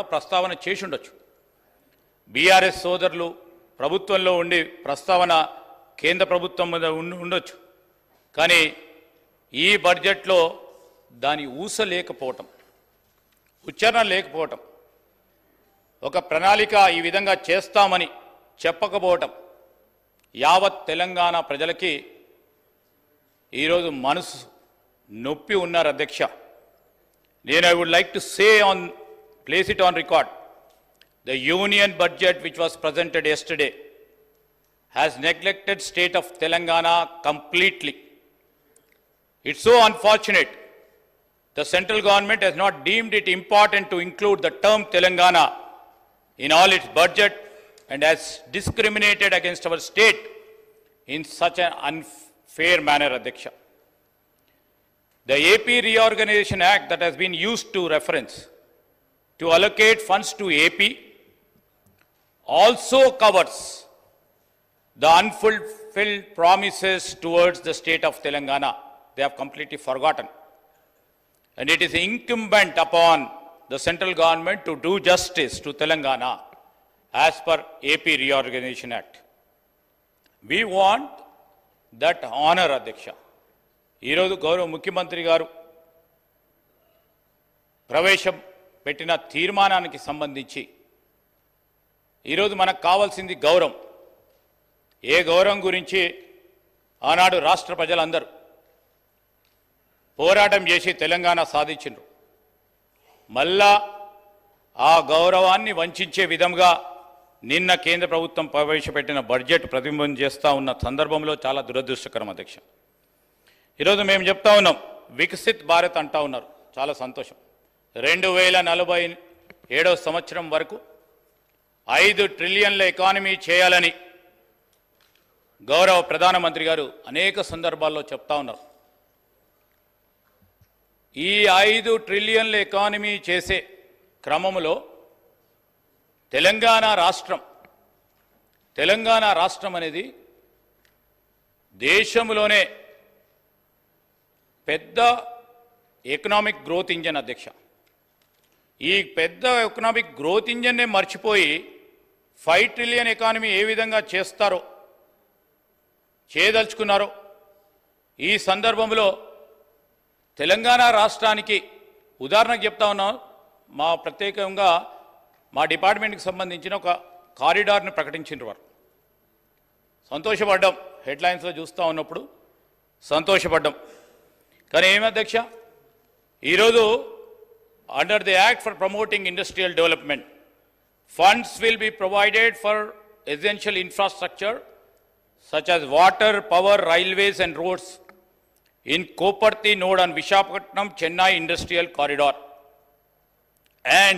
కూడా ప్రస్తావన చేసి ఉండొచ్చు బీఆర్ఎస్ సోదరులు ప్రభుత్వంలో ఉండి ప్రస్తావన కేంద్ర ప్రభుత్వం మీద ఉండి ఉండొచ్చు కానీ ఈ బడ్జెట్లో దాని ఊస లేకపోవటం ఉచ్చారణ లేకపోవటం ఒక ప్రణాళిక ఈ విధంగా చేస్తామని చెప్పకపోవటం యావత్ తెలంగాణ ప్రజలకి ఈరోజు మనసు నొప్పి ఉన్నారు అధ్యక్ష నేను I would like to say on place it on record the union budget which was presented yesterday has neglected state of Telangana completely it's so unfortunate the central government has not deemed it important to include the term Telangana in all its budget and has discriminated against our state in such an unfair manner, Adhyaksha. The AP Reorganization Act that has been used to reference to allocate funds to AP also covers the unfulfilled promises towards the state of Telangana. They have completely forgotten. And it is incumbent upon the central government to do justice to Telangana as per AP Reorganization Act. We want that honor, Adhyaksha. ఈరోజు గౌరవ ముఖ్యమంత్రి గారు ప్రవేశం పెట్టిన తీర్మానానికి సంబంధించి ఈరోజు మనకు కావాల్సింది గౌరవం ఏ గౌరవం గురించి ఆనాడు రాష్ట్ర ప్రజలందరూ పోరాటం చేసి తెలంగాణ సాధించిండ్రు మళ్ళా ఆ గౌరవాన్ని వంచే విధంగా నిన్న కేంద్ర ప్రభుత్వం ప్రవేశపెట్టిన బడ్జెట్ ప్రతిబింబం చేస్తూ ఉన్న సందర్భంలో చాలా దురదృష్టకరం అధ్యక్ష ఈరోజు మేము చెప్తా ఉన్నాం వికసిత్ భారత్ అంటా ఉన్నారు చాలా సంతోషం రెండు వేల నలభై ఏడో సంవత్సరం వరకు ఐదు ట్రిలియన్ల ఎకానమీ చేయాలని గౌరవ ప్రధానమంత్రి గారు అనేక సందర్భాల్లో చెప్తా ఉన్నారు ఈ ఐదు ట్రిలియన్ల ఎకానమీ చేసే క్రమంలో తెలంగాణ రాష్ట్రం తెలంగాణ రాష్ట్రం అనేది దేశంలోనే పెద్ద ఎకనామిక్ గ్రోత్ ఇంజన్ అధ్యక్ష ఈ పెద్ద ఎకనామిక్ గ్రోత్ ఇంజన్నే మర్చిపోయి ఫైవ్ ట్రిలియన్ ఎకానమీ ఏ విధంగా చేస్తారో చేయదలుచుకున్నారో ఈ సందర్భంలో తెలంగాణ రాష్ట్రానికి ఉదాహరణకు చెప్తా ఉన్నాం మా ప్రత్యేకంగా మా డిపార్ట్మెంట్కి సంబంధించిన ఒక కారిడార్ని ప్రకటించిన వారు సంతోషపడ్డాం హెడ్లైన్స్లో చూస్తూ ఉన్నప్పుడు సంతోషపడ్డాం కానీ ఏమి అధ్యక్ష ఈరోజు under the act for promoting industrial development funds will be provided for essential infrastructure such as water, power, railways and roads in Koparthi node on Vishakhapatnam Chennai Industrial Corridor and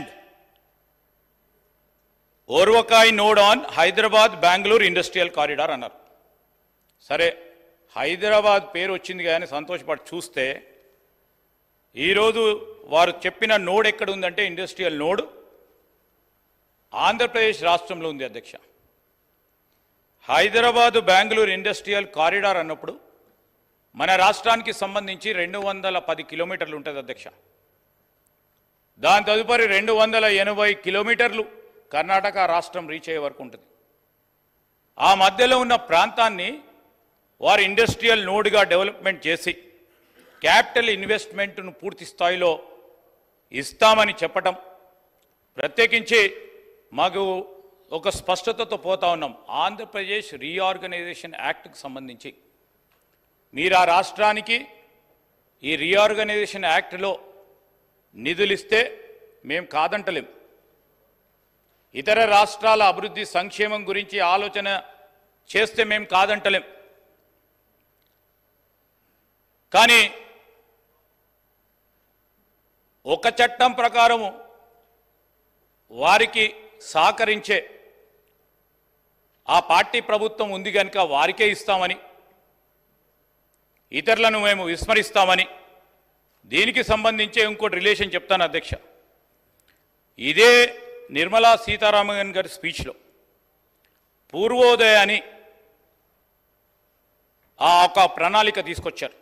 Orvakai node on Hyderabad Bangalore Industrial Corridor అన్నారు సరే హైదరాబాద్ పేరు వచ్చింది కానీ సంతోషపడి చూస్తే ఈరోజు వారు చెప్పిన నోడ్ ఎక్కడ ఉందంటే ఇండస్ట్రియల్ నోడ్ ఆంధ్రప్రదేశ్ రాష్ట్రంలో ఉంది అధ్యక్ష హైదరాబాదు బెంగళూరు ఇండస్ట్రియల్ కారిడార్ అన్నప్పుడు మన రాష్ట్రానికి సంబంధించి రెండు వందల పది కిలోమీటర్లు ఉంటుంది అధ్యక్ష దాని తదుపరి రెండు వందల ఎనభై కిలోమీటర్లు కర్ణాటక రాష్ట్రం రీచ్ అయ్యే వరకు ఉంటుంది ఆ మధ్యలో ఉన్న ప్రాంతాన్ని వారు ఇండస్ట్రియల్ నోడ్గా డెవలప్మెంట్ చేసి క్యాపిటల్ ఇన్వెస్ట్మెంట్ను పూర్తి స్థాయిలో ఇస్తామని చెప్పటం ప్రత్యేకించి మాకు ఒక స్పష్టతతో పోతా ఉన్నాం ఆంధ్రప్రదేశ్ రీఆర్గనైజేషన్ యాక్ట్కి సంబంధించి మీరు ఆ రాష్ట్రానికి ఈ రీఆర్గనైజేషన్ యాక్ట్లో నిధులు ఇస్తే మేము కాదంటలేం ఇతర రాష్ట్రాల అభివృద్ధి సంక్షేమం గురించి ఆలోచన చేస్తే మేము కాదంటలేం కానీ ఒక చట్టం ప్రకారము వారికి సహకరించే ఆ పార్టీ ప్రభుత్వం ఉంది కనుక వారికే ఇస్తామని ఇతరులను మేము విస్మరిస్తామని దీనికి సంబంధించి ఇంకోటి రిలేషన్ చెప్తాను అధ్యక్ష ఇదే నిర్మలా సీతారామన్ గారి స్పీచ్లో పూర్వోదయ అని ఆ ఒక ప్రణాళిక తీసుకొచ్చారు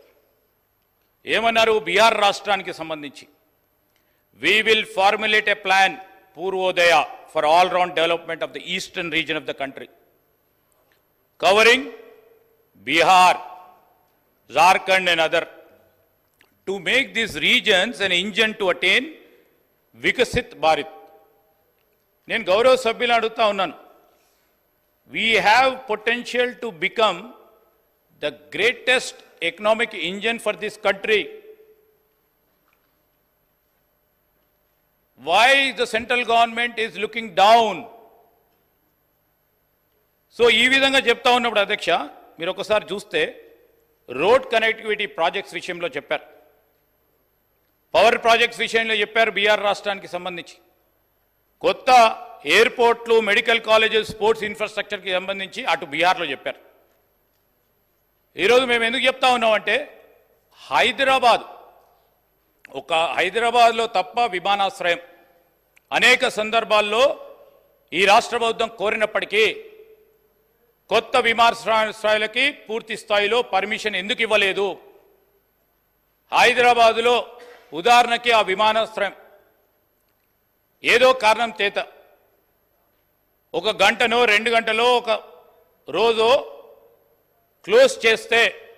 ఏమన్నారు బీహార్ రాష్ట్రానికి సంబంధించి we will formulate a plan Purvodaya for all-round development of the eastern region of the country, covering Bihar, Jharkhand and other, to make these regions an engine to attain Vikasit Bharat. నేను గౌరవ సభ్యులను అడుగుతా ఉన్నాను we have potential to become the greatest economic engine for this country why the central government is looking down so ఈ విధంగా చెప్తా ఉన్నప్పుడు అధ్యక్ష మీరు ఒకసారి చూస్తే రోడ్ కనెక్టివిటీ ప్రాజెక్ట్స్ విషయంలో చెప్పారు పవర్ ప్రాజెక్ట్స్ విషయంలో చెప్పారు బీఆర్ రాష్ట్రానికి సంబంధించి కొత్త ఎయిర్పోర్ట్లు మెడికల్ కాలేజెస్ స్పోర్ట్స్ ఇన్ఫ్రాస్ట్రక్చర్కి సంబంధించి అటు బీహార్లో చెప్పారు ఈరోజు మేము ఎందుకు చెప్తా ఉన్నామంటే హైదరాబాద్ ఒక హైదరాబాద్లో తప్ప విమానాశ్రయం అనేక సందర్భాల్లో ఈ రాష్ట్ర ప్రభుత్వం కోరినప్పటికీ కొత్త విమానాశ్రయాలకి పూర్తి స్థాయిలో పర్మిషన్ ఎందుకు ఇవ్వలేదు హైదరాబాదులో ఉదాహరణకి ఆ విమానాశ్రయం ఏదో కారణం చేత ఒక గంటనో రెండు గంటలో ఒక రోజు క్లోజ్ చేస్తే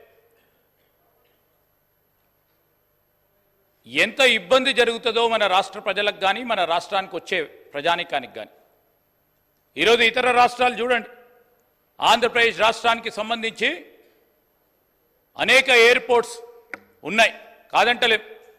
ఎంత ఇబ్బంది జరుగుతుందో మన రాష్ట్ర ప్రజలకు కానీ మన రాష్ట్రానికి వచ్చే ప్రజానికానికి కానీ ఈరోజు ఇతర రాష్ట్రాలు చూడండి ఆంధ్రప్రదేశ్ రాష్ట్రానికి సంబంధించి అనేక ఎయిర్పోర్ట్స్ ఉన్నాయి కాదంటలే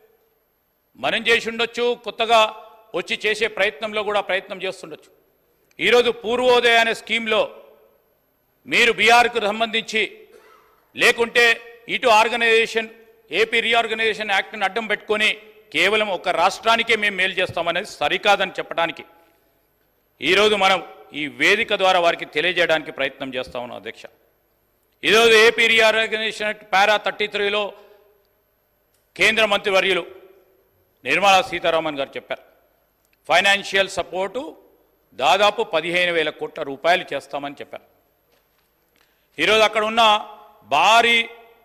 మనం చేసి ఉండొచ్చు కొత్తగా వచ్చి చేసే ప్రయత్నంలో కూడా ప్రయత్నం చేస్తుండొచ్చు ఈరోజు పూర్వోదయ అనే స్కీమ్లో మీరు బీఆర్కు సంబంధించి లేకుంటే ఇటు ఆర్గనైజేషన్ ఏపీ రీఆర్గనైజేషన్ యాక్ట్ని అడ్డం పెట్టుకొని కేవలం ఒక రాష్ట్రానికే మేము మేలు చేస్తామనేది సరికాదని చెప్పడానికి ఈరోజు మనం ఈ వేదిక ద్వారా వారికి తెలియజేయడానికి ప్రయత్నం చేస్తా ఉన్నాం అధ్యక్ష ఈరోజు AP reorganisation act para thirty త్రీలో కేంద్ర మంత్రివర్యులు నిర్మలా సీతారామన్ గారు చెప్పారు ఫైనాన్షియల్ సపోర్టు దాదాపు పదిహేను వేల కోట్ల రూపాయలు చేస్తామని చెప్పారు ఈరోజు అక్కడ ఉన్న భారీ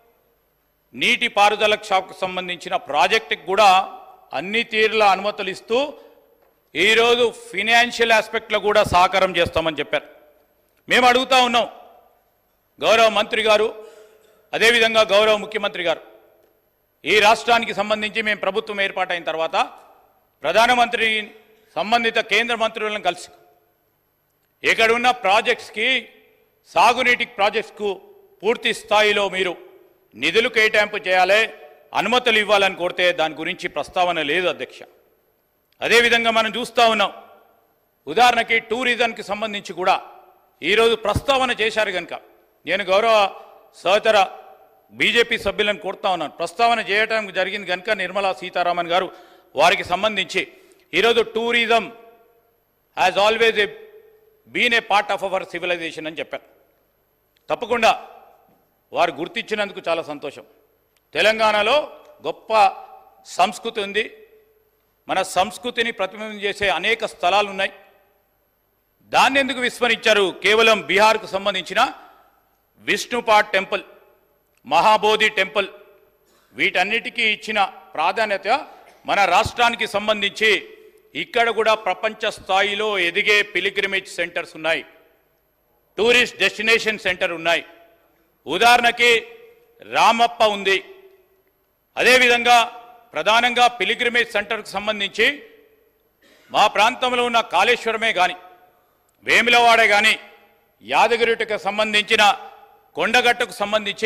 నీటి పారుదల షాప్కు సంబంధించిన ప్రాజెక్టుకి కూడా అన్ని తీరుల అనుమతులు ఇస్తూ ఈరోజు ఫినాన్షియల్ ఆస్పెక్ట్లో కూడా సహకారం చేస్తామని చెప్పారు మేము అడుగుతా ఉన్నాం గౌరవ మంత్రి గారు అదేవిధంగా గౌరవ ముఖ్యమంత్రి గారు ఈ రాష్ట్రానికి సంబంధించి మేము ప్రభుత్వం ఏర్పాటైన తర్వాత ప్రధానమంత్రి సంబంధిత కేంద్ర మంత్రులను కలిసి ఇక్కడ ఉన్న ప్రాజెక్ట్స్కి సాగునీటి ప్రాజెక్ట్స్కు పూర్తి స్థాయిలో మీరు నిధులు కేటాయింపు చేయాలి అనుమతులు ఇవ్వాలని కోరితే దాని గురించి ప్రస్తావన లేదు అధ్యక్ష అదేవిధంగా మనం చూస్తూ ఉన్నాం ఉదాహరణకి టూరిజంకి సంబంధించి కూడా ఈరోజు ప్రస్తావన చేశారు కనుక నేను గౌరవ సహచర బీజేపీ సభ్యులను కోరుతా ఉన్నాను ప్రస్తావన చేయడం జరిగింది కనుక నిర్మలా సీతారామన్ గారు వారికి సంబంధించి ఈరోజు tourism has always a been a part of our civilisation అని చెప్పారు తప్పకుండా వారు గుర్తించినందుకు చాలా సంతోషం తెలంగాణలో గొప్ప సంస్కృతి ఉంది మన సంస్కృతిని ప్రతిబింబం చేసే అనేక స్థలాలు ఉన్నాయి దాన్ని ఎందుకు విస్మరించారు కేవలం బీహార్కు సంబంధించిన విష్ణుపాట్ టెంపుల్ మహాబోధి టెంపుల్ వీటన్నిటికీ ఇచ్చిన ప్రాధాన్యత మన రాష్ట్రానికి సంబంధించి ఇక్కడ కూడా ప్రపంచ స్థాయిలో ఎదిగే పిలిగ్రిమేజ్ సెంటర్స్ ఉన్నాయి టూరిస్ట్ డెస్టినేషన్ సెంటర్ ఉన్నాయి ఉదాహరణకి రామప్ప ఉంది అదేవిధంగా ప్రధానంగా పిలిగ్రిమేజ్ సెంటర్కు సంబంధించి మా ప్రాంతంలో ఉన్న కాళేశ్వరమే కానీ వేములవాడే కానీ యాదగిరిటకు సంబంధించిన కొండగట్టుకు సంబంధించి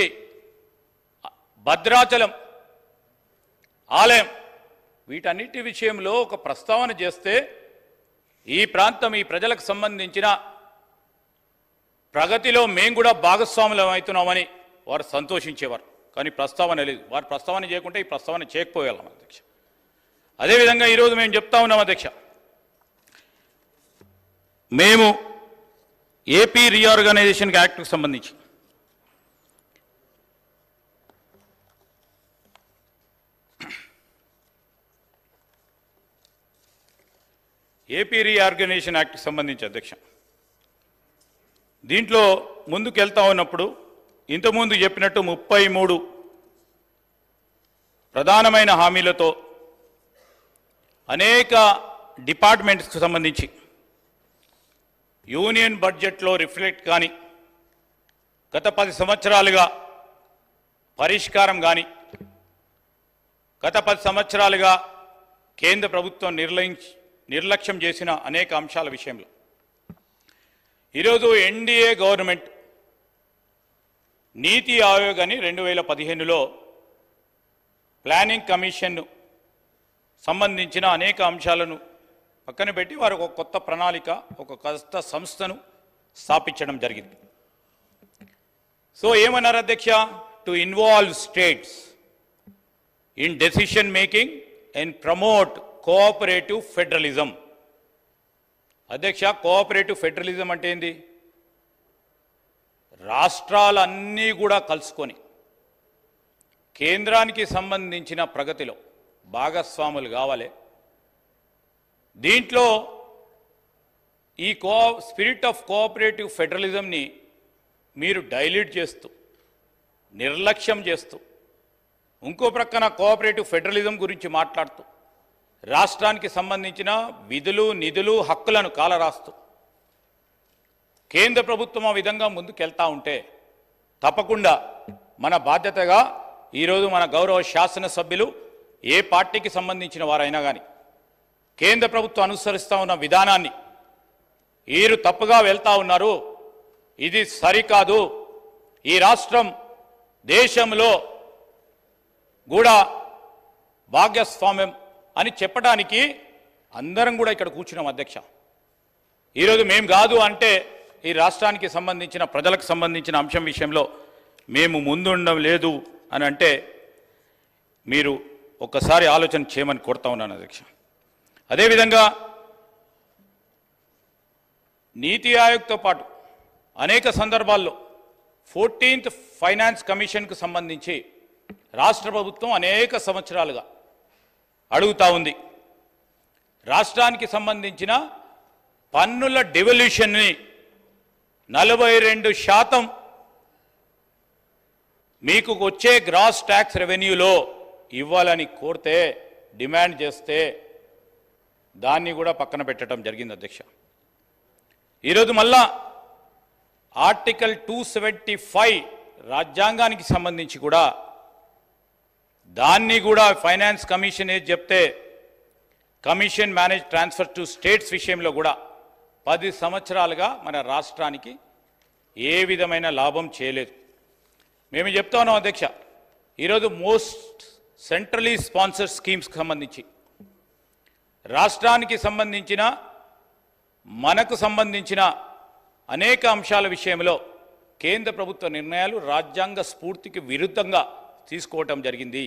భద్రాచలం ఆలయం వీటన్నిటి విషయంలో ఒక ప్రస్తావన చేస్తే ఈ ప్రాంతం ఈ ప్రజలకు సంబంధించిన ప్రగతిలో మేము కూడా భాగస్వాములం అవుతున్నామని వారు సంతోషించేవారు కానీ ప్రస్తావన లేదు వారు ప్రస్తావన చేయకుంటే ఈ ప్రస్తావన చేయకపోయేవాళ్ళం అధ్యక్ష అదేవిధంగా ఈరోజు మేము చెప్తా ఉన్నాం అధ్యక్ష మేము ఏపీ రీఆర్గనైజేషన్ యాక్ట్కి సంబంధించి ఏపీ రీఆర్గనైజేషన్ యాక్ట్కి సంబంధించి అధ్యక్ష దీంట్లో ముందుకు వెళ్తా ఉన్నప్పుడు ఇంతకుముందు చెప్పినట్టు ముప్పై మూడు ప్రధానమైన హామీలతో అనేక డిపార్ట్మెంట్స్కి సంబంధించి యూనియన్ బడ్జెట్లో రిఫ్లెక్ట్ కానీ గత పది సంవత్సరాలుగా పరిష్కారం కానీ గత పది సంవత్సరాలుగా కేంద్ర ప్రభుత్వం నిర్లయించి నిర్లక్ష్యం చేసిన అనేక అంశాల విషయంలో ఈరోజు ఎన్డీఏ గవర్నమెంట్ నీతి ఆయోగ్ అని రెండు వేల పదిహేనులో ప్లానింగ్ కమిషన్ సంబంధించిన అనేక అంశాలను పక్కన పెట్టి వారు ఒక కొత్త ప్రణాళిక ఒక కొత్త సంస్థను స్థాపించడం జరిగింది సో ఏమన్నారు అధ్యక్ష to involve states in decision making and promote cooperative federalism అధ్యక్ష కోఆపరేటివ్ ఫెడరలిజం అంటే ఏంది రాష్ట్రాలన్నీ కూడా కలుసుకొని కేంద్రానికి సంబంధించిన ప్రగతిలో భాగస్వాములు కావాలి దీంట్లో ఈ కో స్పిరిట్ ఆఫ్ కోఆపరేటివ్ ఫెడరలిజంని మీరు డైల్యూట్ చేస్తూ నిర్లక్ష్యం చేస్తూ ఇంకో ప్రక్కన కోఆపరేటివ్ ఫెడరలిజం గురించి మాట్లాడుతూ రాష్ట్రానికి సంబంధించిన విధులు నిధులు హక్కులను కాలరాస్తూ కేంద్ర ప్రభుత్వం ఆ విధంగా ముందుకెళ్తా ఉంటే తప్పకుండా మన బాధ్యతగా ఈరోజు మన గౌరవ శాసనసభ్యులు ఏ పార్టీకి సంబంధించిన వారైనా కానీ కేంద్ర ప్రభుత్వం అనుసరిస్తూ ఉన్న విధానాన్ని వీరు తప్పుగా వెళ్తా ఉన్నారు ఇది సరికాదు ఈ రాష్ట్రం దేశంలో కూడా భాగ్యస్వామ్యం అని చెప్పడానికి అందరం కూడా ఇక్కడ కూర్చున్నాం అధ్యక్ష ఈరోజు మేం కాదు అంటే ఈ రాష్ట్రానికి సంబంధించిన ప్రజలకు సంబంధించిన అంశం విషయంలో మేము ముందుండడం లేదు అని అంటే మీరు ఒక్కసారి ఆలోచన చేయమని కోరుతా ఉన్నాను అధ్యక్ష అదేవిధంగా నీతి ఆయోగ్తో పాటు అనేక సందర్భాల్లో ఫోర్టీన్త్ ఫైనాన్స్ కమిషన్కు సంబంధించి రాష్ట్ర ప్రభుత్వం అనేక సంవత్సరాలుగా అడుగుతా ఉంది రాష్ట్రానికి సంబంధించిన పన్నుల డెవల్యూషన్ని నలభై రెండు శాతం మీకు వచ్చే గ్రాస్ ట్యాక్స్ రెవెన్యూలో ఇవ్వాలని కోరితే డిమాండ్ చేస్తే దాన్ని కూడా పక్కన పెట్టడం జరిగింది అధ్యక్ష ఈరోజు మళ్ళా ఆర్టికల్ టూ సెవెంటీ ఫైవ్ రాజ్యాంగానికి సంబంధించి కూడా దాన్ని కూడా ఫైనాన్స్ కమిషన్ ఏది చెప్తే commission manage transfer to states విషయంలో కూడా పది సంవత్సరాలుగా మన రాష్ట్రానికి ఏ విధమైన లాభం చేయలేదు మేము చెప్తా ఉన్నాం అధ్యక్ష ఈరోజు మోస్ట్ సెంట్రలీ స్పాన్సర్ స్కీమ్స్కి సంబంధించి రాష్ట్రానికి సంబంధించిన మనకు సంబంధించిన అనేక అంశాల విషయంలో కేంద్ర ప్రభుత్వ నిర్ణయాలు రాజ్యాంగ స్ఫూర్తికి విరుద్ధంగా తీసుకోవటం జరిగింది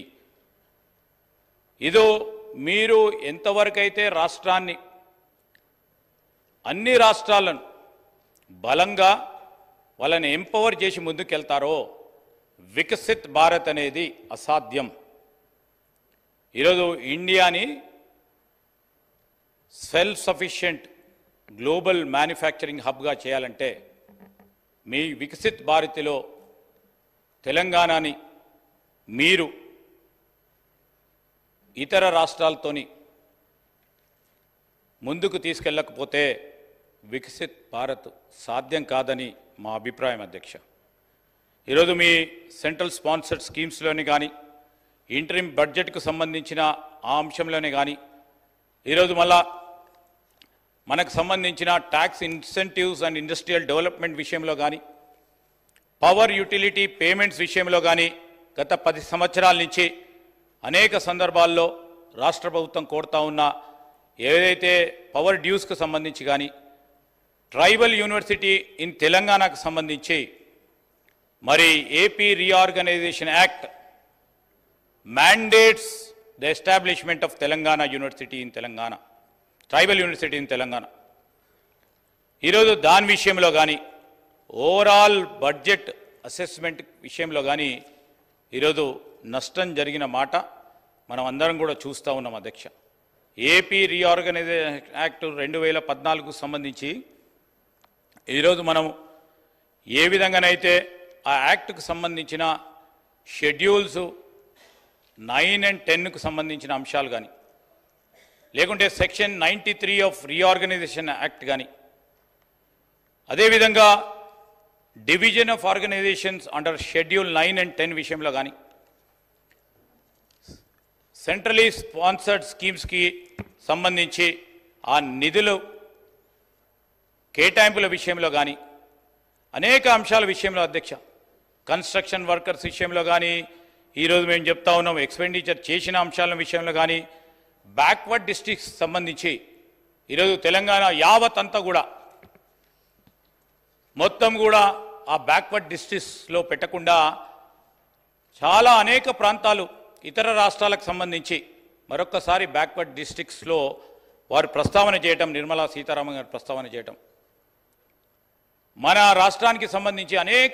ఇదో మీరు ఎంతవరకైతే రాష్ట్రాన్ని అన్ని రాష్ట్రాలను బలంగా వాళ్ళని ఎంపవర్ చేసి ముందుకెళ్తారో వికసిత్ భారత్ అనేది అసాధ్యం ఈరోజు ఇండియాని సెల్ఫ్ సఫిషియెంట్ గ్లోబల్ మ్యానుఫ్యాక్చరింగ్ హబ్గా చేయాలంటే మీ వికసిత్ భారతిలో తెలంగాణని మీరు ఇతర రాష్ట్రాలతోని ముందుకు తీసుకెళ్ళకపోతే వికసిత్ భారత్ సాధ్యం కాదని మా అభిప్రాయం అధ్యక్ష ఈరోజు మీ సెంట్రల్ స్పాన్సర్డ్ స్కీమ్స్లోని కానీ ఇంటరిమ్ బడ్జెట్కు సంబంధించిన ఆ అంశంలోనే కానీ ఈరోజు మళ్ళా మనకు సంబంధించిన tax incentives and industrial development విషయంలో కానీ పవర్ యూటిలిటీ పేమెంట్స్ విషయంలో కానీ గత పది సంవత్సరాల నుంచి అనేక సందర్భాల్లో రాష్ట్ర ప్రభుత్వం కోరుతా ఉన్న ఏదైతే పవర్ డ్యూస్కు సంబంధించి కానీ ట్రైబల్ యూనివర్సిటీ ఇన్ తెలంగాణకు సంబంధించి మరి AP reorganisation act mandates the establishment of Telangana university in Telangana tribal university in Telangana ఈరోజు దాని విషయంలో కానీ ఓవరాల్ బడ్జెట్ అసెస్మెంట్ విషయంలో కానీ ఈరోజు నష్టం జరిగిన మాట మనం అందరం కూడా చూస్తూ ఉన్నాం అధ్యక్ష ఏపీ రీఆర్గనైజేషన్ యాక్ట్ రెండు వేల పద్నాలుగుకు సంబంధించి ఈరోజు మనం ఏ విధంగానైతే ఆ యాక్ట్కు సంబంధించిన షెడ్యూల్స్ నైన్ అండ్ టెన్కు సంబంధించిన అంశాలు కానీ లేకుంటే section ninety three of reorganisation act కానీ అదేవిధంగా division of organisations under schedule nine and ten విషయంలో కానీ సెంట్రలీ స్పాన్సర్డ్ స్కీమ్స్కి సంబంధించి ఆ నిధులు కేటాయింపుల విషయంలో కానీ అనేక అంశాల విషయంలో అధ్యక్ష కన్స్ట్రక్షన్ వర్కర్స్ విషయంలో కానీ ఈరోజు మేము చెప్తా ఉన్నాం ఎక్స్పెండిచర్ చేసిన అంశాల విషయంలో కానీ బ్యాక్వర్డ్ డిస్ట్రిక్ట్స్ సంబంధించి ఈరోజు తెలంగాణ యావత్ అంతా కూడా మొత్తం కూడా ఆ బ్యాక్వర్డ్ డిస్ట్రిక్ట్స్లో పెట్టకుండా చాలా అనేక ప్రాంతాలు ఇతర రాష్ట్రాలకు సంబంధించి మరొక్కసారి బ్యాక్వర్డ్ డిస్ట్రిక్ట్స్లో వారు ప్రస్తావన చేయటం నిర్మలా సీతారామన్ గారు ప్రస్తావన చేయటం మన రాష్ట్రానికి సంబంధించి అనేక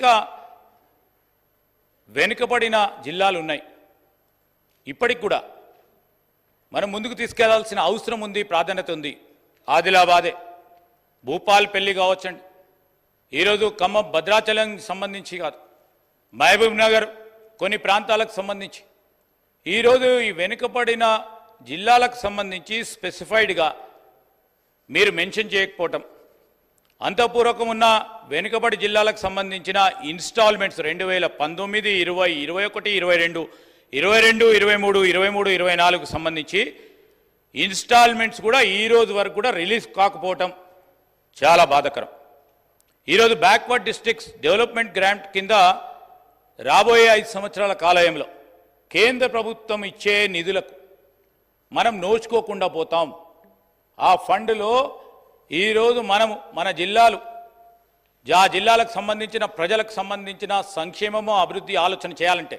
వెనుకబడిన జిల్లాలు ఉన్నాయి ఇప్పటికి కూడా మనం ముందుకు తీసుకెళ్లాల్సిన అవసరం ఉంది ప్రాధాన్యత ఉంది ఆదిలాబాదే భూపాల్ పెళ్లి కావచ్చండి ఈరోజు ఖమ్మం భద్రాచలం సంబంధించి కాదు మహబూబ్ నగర్ కొన్ని ప్రాంతాలకు సంబంధించి ఈరోజు ఈ వెనుకబడిన జిల్లాలకు సంబంధించి స్పెసిఫైడ్గా మీరు మెన్షన్ చేయకపోవటం అంతపూర్వకం ఉన్న వెనుకబడి జిల్లాలకు సంబంధించిన ఇన్స్టాల్మెంట్స్ రెండు వేల పంతొమ్మిది ఇరవై ఇరవై ఒకటి ఇరవై రెండు ఇరవై రెండు ఇరవై మూడు ఇరవై మూడు ఇరవై నాలుగు సంబంధించి ఇన్స్టాల్మెంట్స్ కూడా ఈ రోజు వరకు కూడా రిలీజ్ కాకపోవటం చాలా బాధకరం ఈరోజు బ్యాక్వర్డ్ డిస్ట్రిక్ట్స్ డెవలప్మెంట్ గ్రాంట్ కింద రాబోయే ఐదు సంవత్సరాల కాలయంలో కేంద్ర ప్రభుత్వం ఇచ్చే నిధులకు మనం నోచుకోకుండా పోతాం ఆ ఫండ్లో ఈరోజు మనము మన జిల్లాలు ఆ జిల్లాలకు సంబంధించిన ప్రజలకు సంబంధించిన సంక్షేమము అభివృద్ధి ఆలోచన చేయాలంటే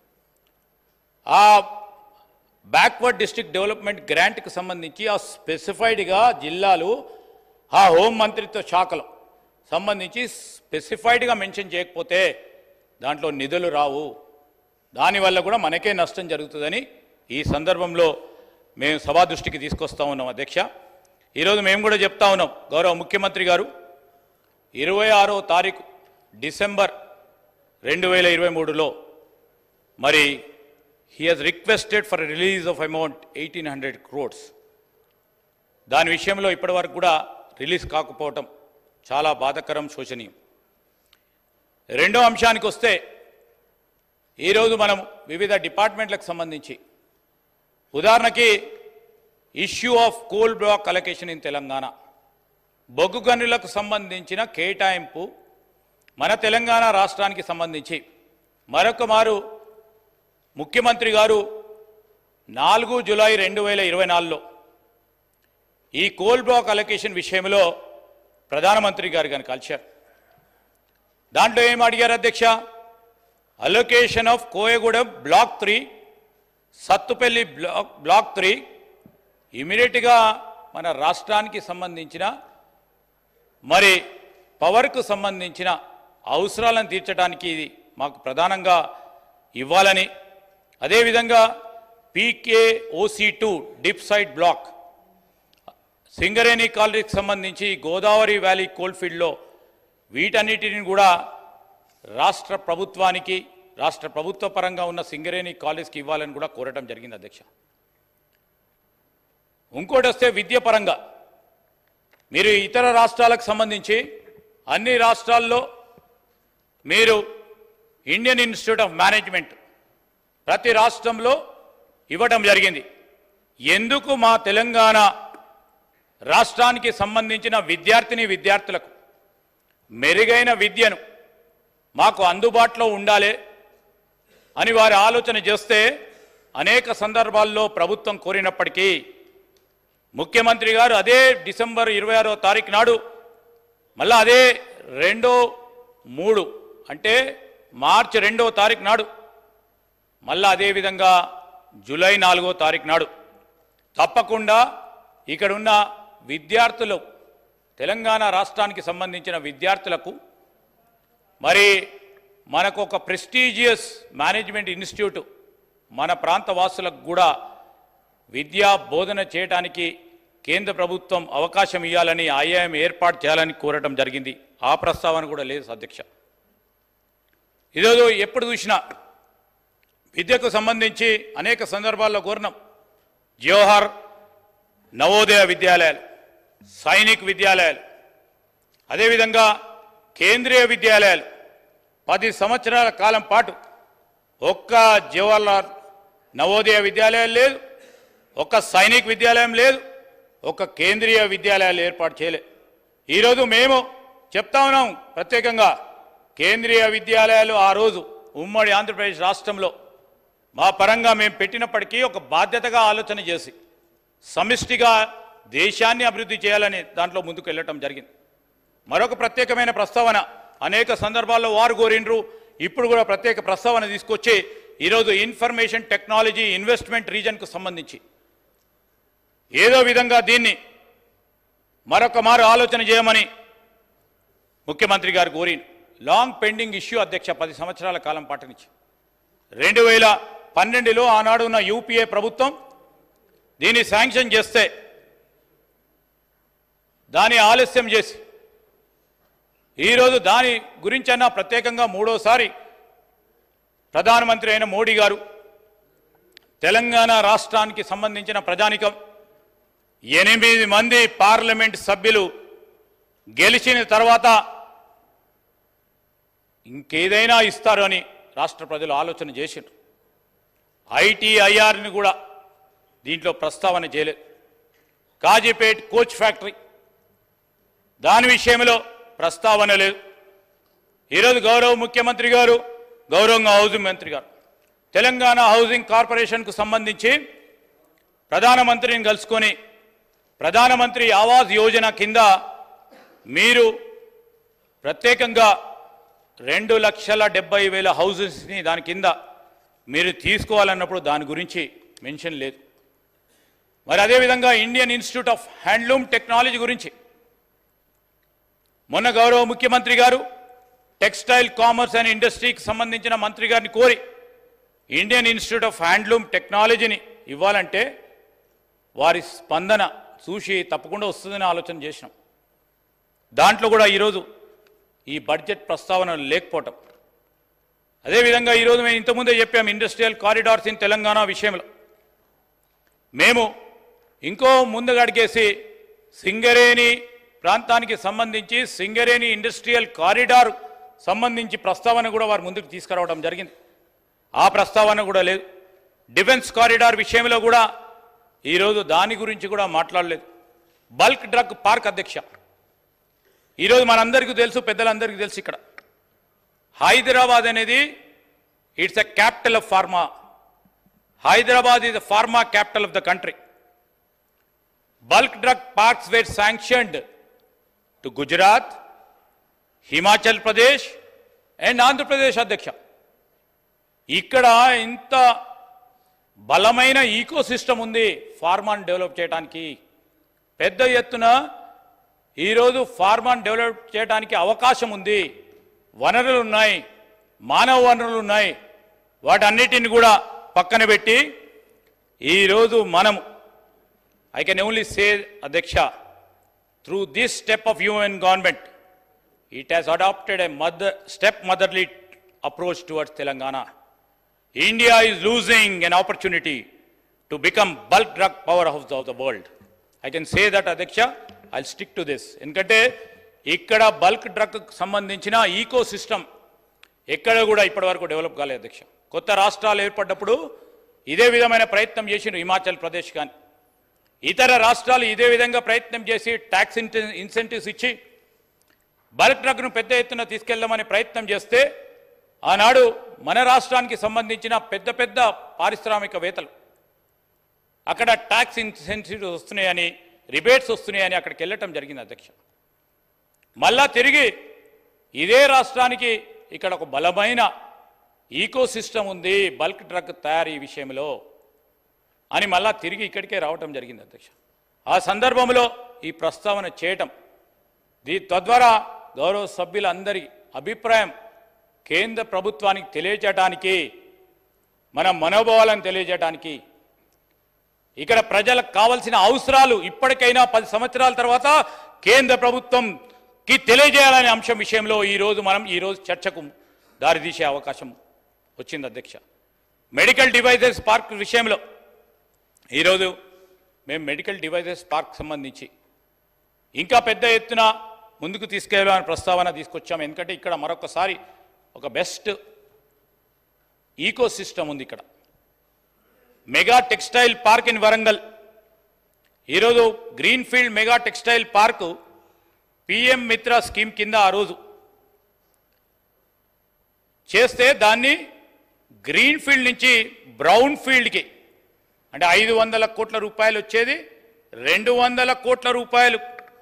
ఆ బ్యాక్వర్డ్ డిస్ట్రిక్ట్ డెవలప్మెంట్ గ్రాంట్కి సంబంధించి ఆ స్పెసిఫైడ్గా జిల్లాలు ఆ హోం మంత్రిత్వ శాఖలో సంబంధించి స్పెసిఫైడ్గా మెన్షన్ చేయకపోతే దాంట్లో నిధులు రావు దానివల్ల కూడా మనకే నష్టం జరుగుతుందని ఈ సందర్భంలో మేము సభా దృష్టికి తీసుకొస్తా ఉన్నాం అధ్యక్ష ఈరోజు మేము కూడా చెప్తా ఉన్నాం గౌరవ ముఖ్యమంత్రి గారు ఇరవై ఆరో తారీఖు డిసెంబర్ రెండు వేల ఇరవై మూడులో మరి he has requested for release of amount eighteen hundred crores దాని విషయంలో ఇప్పటివరకు కూడా రిలీజ్ కాకపోవటం చాలా బాధకరం శోచనీయం రెండో అంశానికి వస్తే ఈరోజు మనం వివిధ డిపార్ట్మెంట్లకు సంబంధించి ఉదాహరణకి issue of coal block allocation in Telangana బొగ్గు గనులకు సంబంధించిన కేటాయింపు మన తెలంగాణ రాష్ట్రానికి సంబంధించి మరొక మారు ముఖ్యమంత్రి గారు నాలుగు జులై రెండు వేల ఇరవై నాలుగులో ఈ కోల్ బ్లాక్ అలొకేషన్ విషయంలో ప్రధానమంత్రి గారు కానీ కలిశారు దాంట్లో ఏం అడిగారు అధ్యక్ష allocation of Koyagudem block three Sathupalli block block three ఇమీడియట్గా మన రాష్ట్రానికి సంబంధించిన మరి పవర్కు సంబంధించిన అవసరాలను తీర్చడానికి ఇది మాకు ప్రధానంగా ఇవ్వాలని అదేవిధంగా PK OC two dip side block Singareni కాలనీకి సంబంధించి గోదావరి వ్యాలీ కోల్ఫీల్డ్లో వీటన్నిటిని కూడా రాష్ట్ర ప్రభుత్వానికి రాష్ట్ర ప్రభుత్వ పరంగా ఉన్న సింగరేణి కాలేజ్కి ఇవ్వాలని కూడా కోరటం జరిగింది అధ్యక్ష ఇంకోటి వస్తే విద్య పరంగా మీరు ఇతర రాష్ట్రాలకు సంబంధించి అన్ని రాష్ట్రాల్లో మీరు ఇండియన్ ఇన్స్టిట్యూట్ ఆఫ్ మేనేజ్మెంట్ ప్రతి రాష్ట్రంలో ఇవ్వటం జరిగింది ఎందుకు మా తెలంగాణ రాష్ట్రానికి సంబంధించిన విద్యార్థిని విద్యార్థులకు మెరుగైన విద్యను మాకు అందుబాటులో ఉండాలి అని వారి ఆలోచన చేస్తే అనేక సందర్భాల్లో ప్రభుత్వం కోరినప్పటికీ ముఖ్యమంత్రి గారు అదే డిసెంబర్ ఇరవై ఆరో తారీఖు నాడు మళ్ళా అదే రెండో మూడు అంటే మార్చి రెండో తారీఖు నాడు మళ్ళా అదేవిధంగా జూలై నాలుగో తారీఖు నాడు తప్పకుండా ఇక్కడున్న విద్యార్థులు తెలంగాణ రాష్ట్రానికి సంబంధించిన విద్యార్థులకు మరి మనకు ఒక ప్రెస్టీజియస్ మేనేజ్మెంట్ ఇన్స్టిట్యూట్ మన ప్రాంత వాసులకు కూడా విద్యా బోధన చేయడానికి కేంద్ర ప్రభుత్వం అవకాశం ఇవ్వాలని ఐఐఎం ఏర్పాటు చేయాలని కోరటం జరిగింది ఆ ప్రస్తావన కూడా లేదు అధ్యక్ష ఈరోజు ఎప్పుడు చూసినా విద్యకు సంబంధించి అనేక సందర్భాల్లో కోరినాం జవహర్ నవోదయ విద్యాలయాలు సైనిక్ విద్యాలయాలు అదేవిధంగా కేంద్రీయ విద్యాలయాలు పది సంవత్సరాల కాలం పాటు ఒక్క జవహర్లాల్ నవోదయ విద్యాలయం లేదు ఒక్క సైనిక్ విద్యాలయం లేదు ఒక కేంద్రీయ విద్యాలయాలు ఏర్పాటు చేయలే ఈరోజు మేము చెప్తా ఉన్నాం ప్రత్యేకంగా కేంద్రీయ విద్యాలయాలు ఆ రోజు ఉమ్మడి ఆంధ్రప్రదేశ్ రాష్ట్రంలో మా పరంగా మేము పెట్టినప్పటికీ ఒక బాధ్యతగా ఆలోచన చేసి సమిష్టిగా దేశాన్ని అభివృద్ధి చేయాలని దాంట్లో ముందుకు వెళ్ళటం జరిగింది మరొక ప్రత్యేకమైన ప్రస్తావన అనేక సందర్భాల్లో వారు కోరిండ్రు ఇప్పుడు కూడా ప్రత్యేక ప్రస్తావన తీసుకొచ్చి ఈరోజు ఇన్ఫర్మేషన్ టెక్నాలజీ ఇన్వెస్ట్మెంట్ రీజన్కు సంబంధించి ఏదో విధంగా దీన్ని మరొక మారు ఆలోచన చేయమని ముఖ్యమంత్రి గారు కోరి లాంగ్ పెండింగ్ ఇష్యూ అధ్యక్ష పది సంవత్సరాల కాలం పాటనిచ్చి రెండు వేల పన్నెండులో ఆనాడు ఉన్న యూపీఏ ప్రభుత్వం దీన్ని శాంక్షన్ చేస్తే దాన్ని ఆలస్యం చేసి ఈరోజు దాని గురించన్నా ప్రత్యేకంగా మూడోసారి ప్రధానమంత్రి అయిన మోడీ గారు తెలంగాణ రాష్ట్రానికి సంబంధించిన ప్రజానికం ఎనిమిది మంది పార్లమెంట్ సభ్యులు గెలిచిన తర్వాత ఇంకేదైనా ఇస్తారు అని రాష్ట్ర ప్రజలు ఆలోచన చేసిండ్రు ఐటీఐఆర్ని కూడా దీంట్లో ప్రస్తావన చేయలేదు కాజీపేట్ కోచ్ ఫ్యాక్టరీ దాని విషయంలో ప్రస్తావన లేదు ఈరోజు గౌరవ ముఖ్యమంత్రి గారు గౌరవంగా హౌసింగ్ మంత్రి గారు తెలంగాణ హౌసింగ్ కార్పొరేషన్కు సంబంధించి ప్రధానమంత్రిని కలుసుకొని ప్రధానమంత్రి ఆవాస్ యోజన కింద మీరు ప్రత్యేకంగా రెండు లక్షల డెబ్బై వేల హౌసెస్ని దాని కింద మీరు తీసుకోవాలన్నప్పుడు దాని గురించి మెన్షన్ లేదు మరి అదేవిధంగా Indian institute of handloom technology గురించి మొన్న గౌరవ ముఖ్యమంత్రి గారు టెక్స్టైల్ కామర్స్ అండ్ ఇండస్ట్రీకి సంబంధించిన మంత్రి గారిని కోరి ఇండియన్ ఇన్స్టిట్యూట్ ఆఫ్ హ్యాండ్లూమ్ టెక్నాలజీని ఇవ్వాలంటే వారి స్పందన చూసి తప్పకుండా వస్తుందని ఆలోచన చేసినాం దాంట్లో కూడా ఈరోజు ఈ బడ్జెట్ ప్రస్తావన లేకపోవటం అదేవిధంగా ఈరోజు మేము ఇంతకుముందే చెప్పాం ఇండస్ట్రియల్ కారిడార్స్ ఇన్ తెలంగాణ విషయంలో మేము ఇంకో ముందుగా అడిగేసి సింగరేణి ప్రాంతానికి సంబంధించి సింగరేణి ఇండస్ట్రియల్ కారిడార్ సంబంధించి ప్రస్తావన కూడా వారు ముందుకు తీసుకురావడం జరిగింది ఆ ప్రస్తావన కూడా లేదు డిఫెన్స్ కారిడార్ విషయంలో కూడా ఈరోజు దాని గురించి కూడా మాట్లాడలేదు బల్క్ డ్రగ్ పార్క్ అధ్యక్ష ఈరోజు మనందరికీ తెలుసు పెద్దలందరికీ తెలుసు ఇక్కడ హైదరాబాద్ అనేది it's a capital of pharma Hyderabad is the pharma capital of the country. Bulk drug parks were sanctioned to Gujarat, Himachal Pradesh and Andhra Pradesh అధ్యక్ష ఇక్కడ ఇంత బలమైన ఈకో సిస్టమ్ ఉంది ఫార్మాన్ డెవలప్ చేయడానికి పెద్ద ఎత్తున ఈరోజు ఫార్మాన్ డెవలప్ చేయడానికి అవకాశం ఉంది వనరులు ఉన్నాయి మానవ వనరులు ఉన్నాయి వాటన్నిటిని కూడా పక్కన పెట్టి ఈరోజు మనం ఐ కెన్ ఓన్లీ సే అధ్యక్ష through this step of human government it has adopted a mother, step motherly approach towards Telangana. India is losing an opportunity to become bulk drug powerhouse of the world. I can say that, Adhiksha, I'll stick to this. ఎందుకంటే ఇక్కడ bulk drug సంబంధించిన eco system ఎక్కడ కూడా ఇప్పటివరకు develop కాలేదు అధ్యక్ష కొత్త రాష్ట్రాలు ఏర్పడ్డప్పుడు ఇదే విధమైన ప్రయత్నం చేసిండ్రు హిమాచల్ ప్రదేశ్ కానీ ఇతర రాష్ట్రాలు ఇదే విధంగా ప్రయత్నం చేసి ట్యాక్స్ ఇన్సెంటివ్స్ ఇచ్చి బల్క్ డ్రగ్ను పెద్ద ఎత్తున తీసుకెళ్దామని ప్రయత్నం చేస్తే ఆనాడు మన రాష్ట్రానికి సంబంధించిన పెద్ద పెద్ద పారిశ్రామికవేత్తలు అక్కడ ట్యాక్స్ ఇన్సెంటివ్స్ వస్తున్నాయని రిబేట్స్ వస్తున్నాయని అక్కడికి వెళ్ళటం జరిగింది అధ్యక్ష మళ్ళా తిరిగి ఇదే రాష్ట్రానికి ఇక్కడ ఒక బలమైన ఈకో సిస్టమ్ ఉంది బల్క్ డ్రగ్ తయారీ విషయంలో అని మళ్ళా తిరిగి ఇక్కడికే రావటం జరిగింది అధ్యక్ష ఆ సందర్భంలో ఈ ప్రస్తావన చేయటం దీ తద్వారా గౌరవ సభ్యులందరి అభిప్రాయం కేంద్ర ప్రభుత్వానికి తెలియజేయడానికి మన మనోభావాలను తెలియజేయడానికి ఇక్కడ ప్రజలకు కావలసిన అవసరాలు ఇప్పటికైనా పది సంవత్సరాల తర్వాత కేంద్ర ప్రభుత్వంకి తెలియజేయాలనే అంశం విషయంలో ఈరోజు మనం ఈరోజు చర్చకు దారితీసే అవకాశం వచ్చింది అధ్యక్ష మెడికల్ డివైజెస్ పార్క్ విషయంలో ఈరోజు మేము మెడికల్ డివైజెస్ పార్క్ సంబంధించి ఇంకా పెద్ద ఎత్తున ముందుకు తీసుకెళ్ళాలని ప్రస్తావన తీసుకొచ్చాం ఎందుకంటే ఇక్కడ మరొకసారి ఒక బెస్ట్ ఈకో సిస్టమ్ ఉంది ఇక్కడ mega textile park in Warangal ఈరోజు greenfield mega textile park PM Mitra scheme కింద ఆ రోజు చేస్తే దాన్ని గ్రీన్ ఫీల్డ్ నుంచి బ్రౌన్ ఫీల్డ్కి అంటే ఐదు వందల కోట్ల రూపాయలు వచ్చేది రెండు వందల కోట్ల రూపాయలు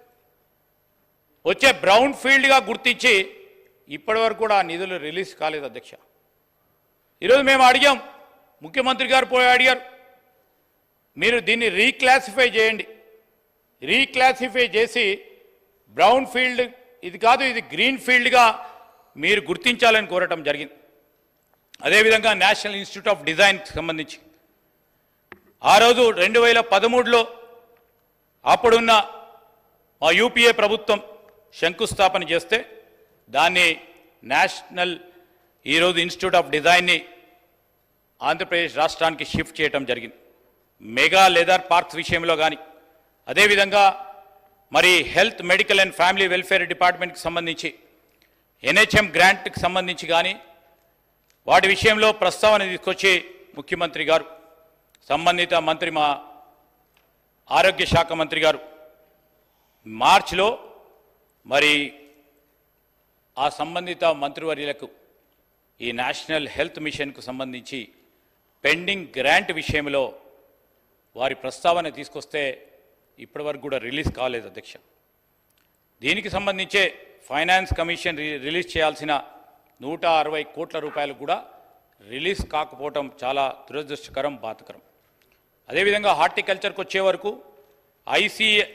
వచ్చే బ్రౌన్ ఫీల్డ్గా గుర్తించి ఇప్పటి వరకు కూడా ఆ నిధులు రిలీజ్ కాలేదు అధ్యక్ష ఈరోజు మేము అడిగాం ముఖ్యమంత్రి గారు పోయి అడిగారు మీరు దీన్ని రీక్లాసిఫై చేయండి రీక్లాసిఫై చేసి బ్రౌన్ ఫీల్డ్ ఇది కాదు ఇది గ్రీన్ ఫీల్డ్గా మీరు గుర్తించాలని కోరటం జరిగింది అదేవిధంగా నేషనల్ ఇన్స్టిట్యూట్ ఆఫ్ డిజైన్కి సంబంధించి ఆ రోజు రెండు వేల పదమూడులో అప్పుడున్న మా యూపీఏ ప్రభుత్వం శంకుస్థాపన చేస్తే దాన్ని నేషనల్ ఈరోజు ఇన్స్టిట్యూట్ ఆఫ్ డిజైన్ని ఆంధ్రప్రదేశ్ రాష్ట్రానికి షిఫ్ట్ చేయడం జరిగింది మెగా లెదర్ పార్క్స్ విషయంలో కానీ అదేవిధంగా మరి health medical and family welfare డిపార్ట్మెంట్కి సంబంధించి ఎన్హెచ్ఎం గ్రాంట్కి సంబంధించి కానీ వాటి విషయంలో ప్రస్తావన తీసుకొచ్చి ముఖ్యమంత్రి గారు సంబంధిత మంత్రి మా ఆరోగ్య శాఖ మంత్రి గారు మార్చిలో మరి ఆ సంబంధిత మంత్రివర్యులకు ఈ నేషనల్ హెల్త్ మిషన్కు సంబంధించి పెండింగ్ గ్రాంట్ విషయంలో వారి ప్రస్తావన తీసుకొస్తే ఇప్పటివరకు కూడా రిలీజ్ కాలేదు అధ్యక్ష దీనికి సంబంధించే ఫైనాన్స్ కమిషన్ రి- రిలీజ్ చేయాల్సిన నూట అరవై కోట్ల రూపాయలు కూడా రిలీజ్ కాకపోవటం చాలా దురదృష్టకరం బాధకరం అదేవిధంగా హార్టికల్చర్కి వచ్చే వరకు ఐసీఏ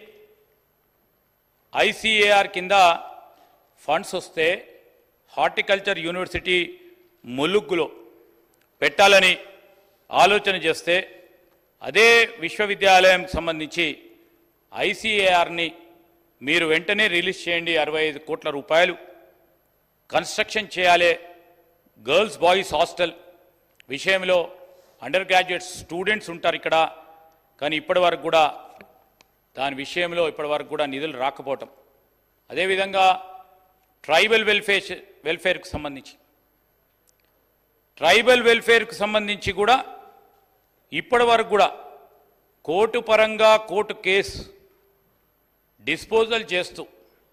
ఐసీఏఆర్ కింద ఫండ్స్ వస్తే హార్టికల్చర్ యూనివర్సిటీ ములుగ్గులో పెట్టాలని ఆలోచన చేస్తే అదే విశ్వవిద్యాలయం సంబంధించి ఐసీఏఆర్ని మీరు వెంటనే రిలీజ్ చేయండి అరవై ఐదు కోట్ల రూపాయలు కన్స్ట్రక్షన్ చేయాలి గర్ల్స్ బాయ్స్ హాస్టల్ విషయంలో అండర్ గ్రాడ్యుయేట్ స్టూడెంట్స్ ఉంటారు ఇక్కడ కానీ ఇప్పటి వరకు కూడా దాని విషయంలో ఇప్పటి వరకు కూడా నిధులు రాకపోవటం అదేవిధంగా ట్రైబల్ వెల్ఫేర్ వెల్ఫేర్కి సంబంధించి ట్రైబల్ వెల్ఫేర్కి సంబంధించి కూడా ఇప్పటి వరకు కూడా కోర్టు పరంగా కోర్టు కేసు డిస్పోజల్ చేస్తూ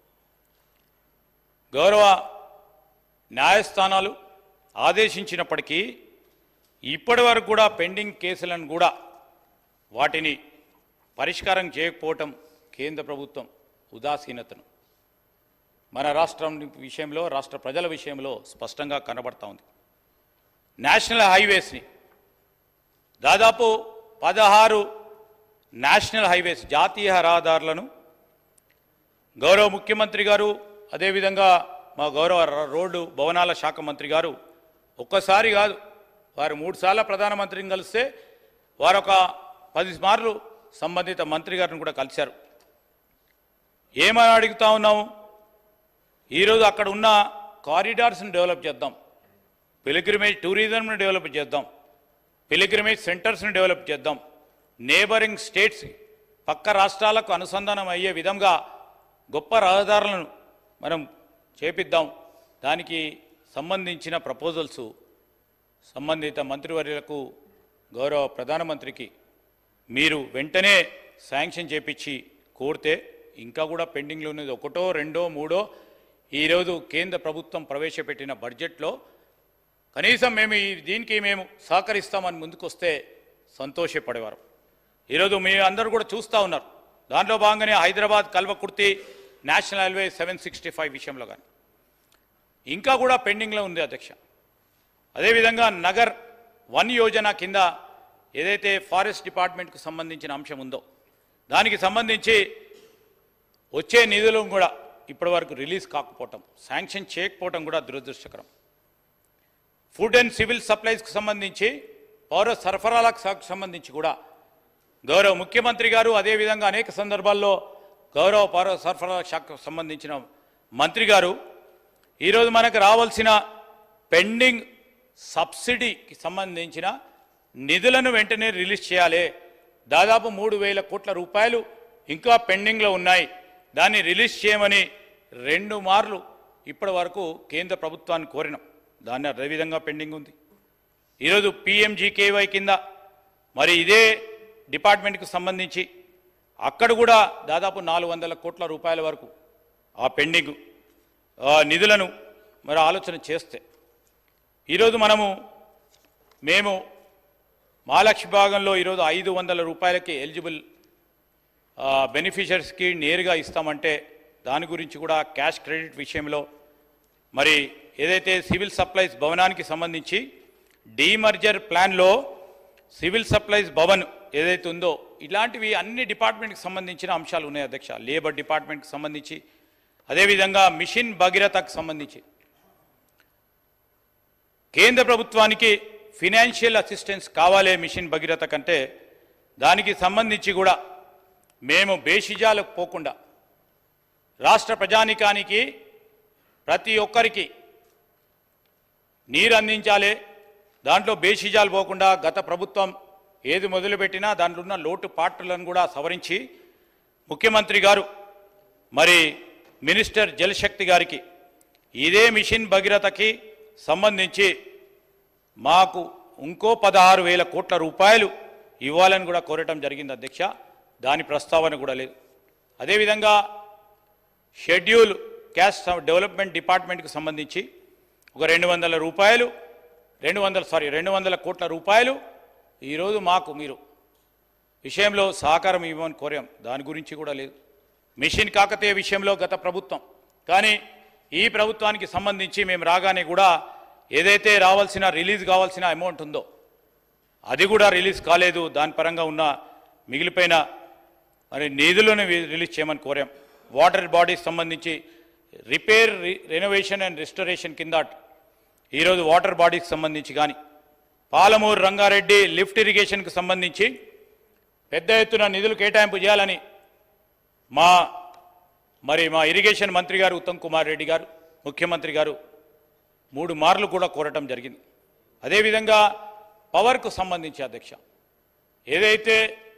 గౌరవ న్యాయస్థానాలు ఆదేశించినప్పటికీ ఇప్పటి వరకు కూడా పెండింగ్ కేసులను కూడా వాటిని పరిష్కారం చేయకపోవటం కేంద్ర ప్రభుత్వం ఉదాసీనతను మన రాష్ట్రం విషయంలో రాష్ట్ర ప్రజల విషయంలో స్పష్టంగా కనబడతా ఉంది నేషనల్ హైవేస్ని దాదాపు పదహారు నేషనల్ హైవేస్ జాతీయ రహదారులను గౌరవ ముఖ్యమంత్రి గారు అదేవిధంగా మా గౌరవ ర- రోడ్డు భవనాల శాఖ మంత్రి గారు ఒక్కసారి కాదు వారు మూడుసార్లు ప్రధానమంత్రిని కలిస్తే వారు ఒక పది మార్లు సంబంధిత మంత్రి గారిని కూడా కలిశారు ఏమని అడుగుతా ఉన్నాము ఈరోజు అక్కడ ఉన్న కారిడార్స్ని డెవలప్ చేద్దాం పిలిగ్రిమేజ్ టూరిజంని డెవలప్ చేద్దాం పిలిగ్రిమేజ్ సెంటర్స్ని డెవలప్ చేద్దాం నేబరింగ్ స్టేట్స్ పక్క రాష్ట్రాలకు అనుసంధానం అయ్యే విధంగా గొప్ప రహదారులను మనం చేపిద్దాం దానికి సంబంధించిన ప్రపోజల్స్ సంబంధిత మంత్రివర్యులకు గౌరవ ప్రధానమంత్రికి మీరు వెంటనే శాంక్షన్ చేపించి కోరితే ఇంకా కూడా పెండింగ్లో ఉన్నది ఒకటో రెండో మూడో ఈరోజు కేంద్ర ప్రభుత్వం ప్రవేశపెట్టిన బడ్జెట్లో కనీసం మేము ఈ దీనికి మేము సహకరిస్తామని ముందుకొస్తే సంతోషపడేవారు ఈరోజు మీ అందరూ కూడా చూస్తూ ఉన్నారు దాంట్లో భాగంగానే Hyderabad Kalwakurthy national highway seven sixty five విషయంలో కానీ ఇంకా కూడా పెండింగ్లో ఉంది అధ్యక్ష అదేవిధంగా నగర్ వన్ యోజన కింద ఏదైతే ఫారెస్ట్ డిపార్ట్మెంట్కు సంబంధించిన అంశం ఉందో దానికి సంబంధించి వచ్చే నిధులు కూడా ఇప్పటి వరకు రిలీజ్ కాకపోవటం శాంక్షన్ చేయకపోవటం కూడా దురదృష్టకరం ఫుడ్ అండ్ సివిల్ సప్లైస్కి సంబంధించి పౌర సరఫరాలకు స- సంబంధించి కూడా గౌరవ ముఖ్యమంత్రి గారు అదేవిధంగా అనేక సందర్భాల్లో గౌరవ పౌర సరఫరా శాఖకు సంబంధించిన మంత్రి గారు ఈరోజు మనకు రావాల్సిన పెండింగ్ సబ్సిడీకి సంబంధించిన నిధులను వెంటనే రిలీజ్ చేయాలి దాదాపు మూడు వేల కోట్ల రూపాయలు ఇంకా పెండింగ్లో ఉన్నాయి దాన్ని రిలీజ్ చేయమని రెండు మార్లు ఇప్పటి వరకు కేంద్ర ప్రభుత్వాన్ని కోరినాం దాన్ని అదేవిధంగా పెండింగ్ ఉంది ఈరోజు పిఎంజీకేవై కింద మరి ఇదే డిపార్ట్మెంట్కి సంబంధించి అక్కడ కూడా దాదాపు నాలుగు వందల కోట్ల రూపాయల వరకు ఆ పెండింగ్ ఆ నిధులను మరి ఆలోచన చేస్తే ఈరోజు మనము మేము మహాలక్ష్మి భాగంలో ఈరోజు ఐదు వందల రూపాయలకి ఎలిజిబుల్ బెనిఫిషరీస్కి నేరుగా ఇస్తామంటే దాని గురించి కూడా క్యాష్ క్రెడిట్ విషయంలో మరి ఏదైతే సివిల్ సప్లైస్ భవనానికి సంబంధించి డీమర్జర్ ప్లాన్లో సివిల్ సప్లైస్ భవన్ ఏదైతే ఉందో ఇలాంటివి అన్ని డిపార్ట్మెంట్కి సంబంధించిన అంశాలు ఉన్నాయి అధ్యక్ష లేబర్ డిపార్ట్మెంట్కి సంబంధించి అదేవిధంగా మిషన్ భగీరథకు సంబంధించి కేంద్ర ప్రభుత్వానికి ఫినాన్షియల్ అసిస్టెన్స్ కావాలే మిషన్ భగీరథ కంటే దానికి సంబంధించి కూడా మేము బేషిజాలకు పోకుండా రాష్ట్ర ప్రజానికానికి ప్రతి ఒక్కరికి నీరు అందించాలి దాంట్లో బేషిజాలు పోకుండా గత ప్రభుత్వం ఏది మొదలుపెట్టినా దాంట్లో ఉన్న లోటు పాటలను కూడా సవరించి ముఖ్యమంత్రి గారు మరి మినిస్టర్ జలశక్తి గారికి ఇదే మిషన్ భగీరథకి సంబంధించి మాకు ఇంకో పదహారు వేల కోట్ల రూపాయలు ఇవ్వాలని కూడా కోరటం జరిగింది అధ్యక్ష దాని ప్రస్తావన కూడా లేదు అదేవిధంగా షెడ్యూల్ క్యాష్ డెవలప్మెంట్ డిపార్ట్మెంట్కి సంబంధించి ఒక రెండు వందల రూపాయలు రెండు వందల సారీ రెండు వందల కోట్ల రూపాయలు ఈరోజు మాకు మీరు విషయంలో సహకారం ఇవ్వమని కోరాం దాని గురించి కూడా లేదు మిషన్ కాకతీయ విషయంలో గత ప్రభుత్వం కానీ ఈ ప్రభుత్వానికి సంబంధించి మేము రాగానే కూడా ఏదైతే రావాల్సిన రిలీజ్ కావాల్సిన అమౌంట్ ఉందో అది కూడా రిలీజ్ కాలేదు దాని పరంగా ఉన్న మిగిలిపోయిన మరి నిధులను వి- రిలీజ్ చేయమని కోరాం వాటర్ బాడీస్ సంబంధించి రిపేర్ రి- రెనోవేషన్ అండ్ రెస్టరేషన్ కింద ఈరోజు వాటర్ బాడీకి సంబంధించి కానీ పాలమూరు రంగారెడ్డి లిఫ్ట్ ఇరిగేషన్కి సంబంధించి పెద్ద ఎత్తున నిధులు కేటాయింపు చేయాలని మా మరి మా ఇరిగేషన్ మంత్రి గారు ఉత్తమ్ కుమార్ రెడ్డి గారు ముఖ్యమంత్రి గారు మూడు మార్లు కూడా కోరటం జరిగింది అదేవిధంగా పవర్కు సంబంధించి అధ్యక్ష ఏదైతే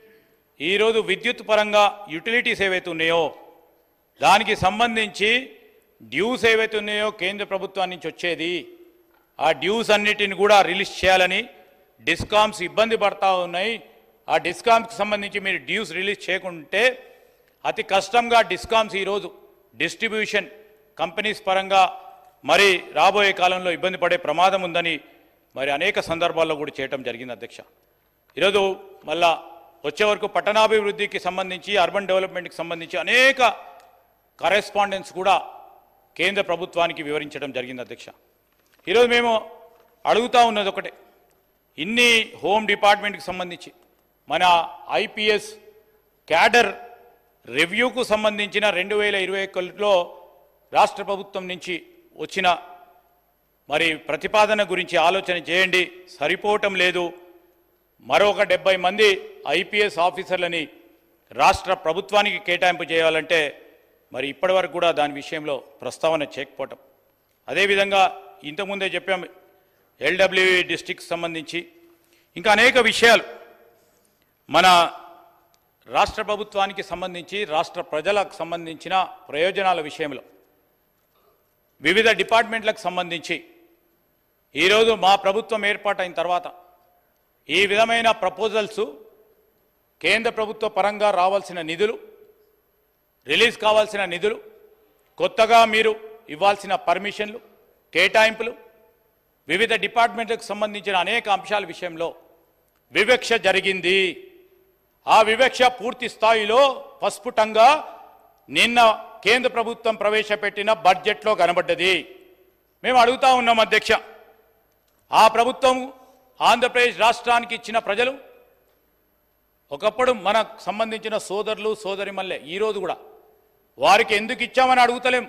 ఈరోజు విద్యుత్ పరంగా యుటిలిటీస్ ఏవైతే ఉన్నాయో దానికి సంబంధించి డ్యూస్ ఏవైతే ఉన్నాయో కేంద్ర ప్రభుత్వం నుంచి వచ్చేది ఆ డ్యూస్ అన్నిటిని కూడా రిలీజ్ చేయాలని డిస్కామ్స్ ఇబ్బంది పడతా ఉన్నాయి ఆ డిస్కామ్స్కి సంబంధించి మీరు డ్యూస్ రిలీజ్ చేయకుంటే అతి కష్టంగా డిస్కామ్స్ ఈరోజు డిస్ట్రిబ్యూషన్ కంపెనీస్ పరంగా మరి రాబోయే కాలంలో ఇబ్బంది పడే ప్రమాదం ఉందని మరి అనేక సందర్భాల్లో కూడా చేయటం జరిగింది అధ్యక్ష ఈరోజు మళ్ళా వచ్చే వరకు పట్టణాభివృద్ధికి సంబంధించి అర్బన్ డెవలప్మెంట్కి సంబంధించి అనేక కరెస్పాండెన్స్ కూడా కేంద్ర ప్రభుత్వానికి వివరించడం జరిగింది అధ్యక్ష ఈరోజు మేము అడుగుతా ఉన్నది ఒకటే ఇన్ని హోమ్ డిపార్ట్మెంట్కి సంబంధించి మన ఐపీఎస్ క్యాడర్ రివ్యూకు సంబంధించిన రెండు వేల ఇరవై ఒకటిలో రాష్ట్ర ప్రభుత్వం నుంచి వచ్చిన మరి ప్రతిపాదన గురించి ఆలోచన చేయండి సరిపోవటం లేదు మరొక డెబ్బై మంది ఐపీఎస్ ఆఫీసర్లని రాష్ట్ర ప్రభుత్వానికి కేటాయింపు చేయాలంటే మరి ఇప్పటివరకు కూడా దాని విషయంలో ప్రస్తావన చేయకపోవటం అదేవిధంగా ఇంతకుముందే చెప్పాం ఎల్డబ్ల్యూఈ డిస్టిక్ సంబంధించి ఇంకా అనేక విషయాలు మన రాష్ట్ర ప్రభుత్వానికి సంబంధించి రాష్ట్ర ప్రజలకు సంబంధించిన ప్రయోజనాల విషయంలో వివిధ డిపార్ట్మెంట్లకు సంబంధించి ఈరోజు మా ప్రభుత్వం ఏర్పాటైన తర్వాత ఈ విధమైన ప్రపోజల్స్ కేంద్ర ప్రభుత్వ పరంగా రావాల్సిన నిధులు రిలీజ్ కావాల్సిన నిధులు కొత్తగా మీరు ఇవ్వాల్సిన పర్మిషన్లు కేటాయింపులు వివిధ డిపార్ట్మెంట్లకు సంబంధించిన అనేక అంశాల విషయంలో వివక్ష జరిగింది ఆ వివక్ష పూర్తి స్థాయిలో పస్ఫుటంగా నిన్న కేంద్ర ప్రభుత్వం ప్రవేశపెట్టిన బడ్జెట్లో కనబడ్డది మేము అడుగుతా ఉన్నాం అధ్యక్ష ఆ ప్రభుత్వం ఆంధ్రప్రదేశ్ రాష్ట్రానికి ఇచ్చిన ప్రజలు ఒకప్పుడు మనకు సంబంధించిన సోదరులు సోదరిమల్లె ఈరోజు కూడా వారికి ఎందుకు ఇచ్చామని అడుగుతలేం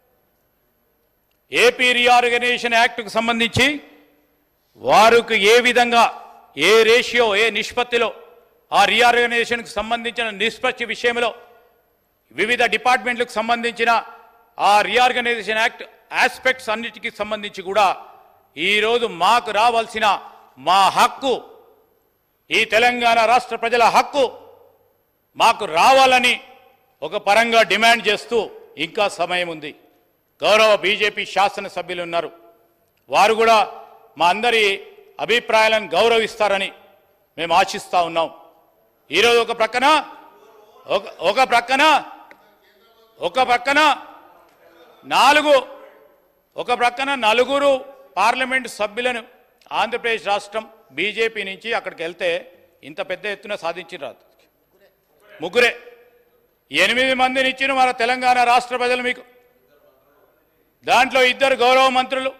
ఏపీ రీఆర్గనైజేషన్ యాక్ట్కు సంబంధించి వారికి ఏ విధంగా ఏ రేషియో ఏ నిష్పత్తిలో ఆ రీఆర్గనైజేషన్కి సంబంధించిన నిష్పత్తి విషయంలో వివిధ డిపార్ట్మెంట్లకు సంబంధించిన ఆ రీఆర్గనైజేషన్ యాక్ట్ ఆస్పెక్ట్స్ అన్నిటికీ సంబంధించి కూడా ఈరోజు మాకు రావాల్సిన మా హక్కు ఈ తెలంగాణ రాష్ట్ర ప్రజల హక్కు మాకు రావాలని ఒక పరంగా డిమాండ్ చేస్తూ ఇంకా సమయం ఉంది గౌరవ బీజేపీ శాసనసభ్యులు ఉన్నారు వారు కూడా మా అందరి అభిప్రాయాలను గౌరవిస్తారని మేము ఆశిస్తా ఉన్నాం ఈరోజు ఒక ప్రక్కన ఒక ఒక ప్రక్కన ఒక ప్రక్కన నాలుగు ఒక ప్రక్కన నలుగురు పార్లమెంట్ సభ్యులను ఆంధ్రప్రదేశ్ రాష్ట్రం బీజేపీ నుంచి అక్కడికి వెళ్తే ఇంత పెద్ద ఎత్తున సాధించి రాదు ముగ్గురే ఎనిమిది మందిని ఇచ్చిన మన తెలంగాణ రాష్ట్ర ప్రజలు మీకు దాంట్లో ఇద్దరు గౌరవ మంత్రులు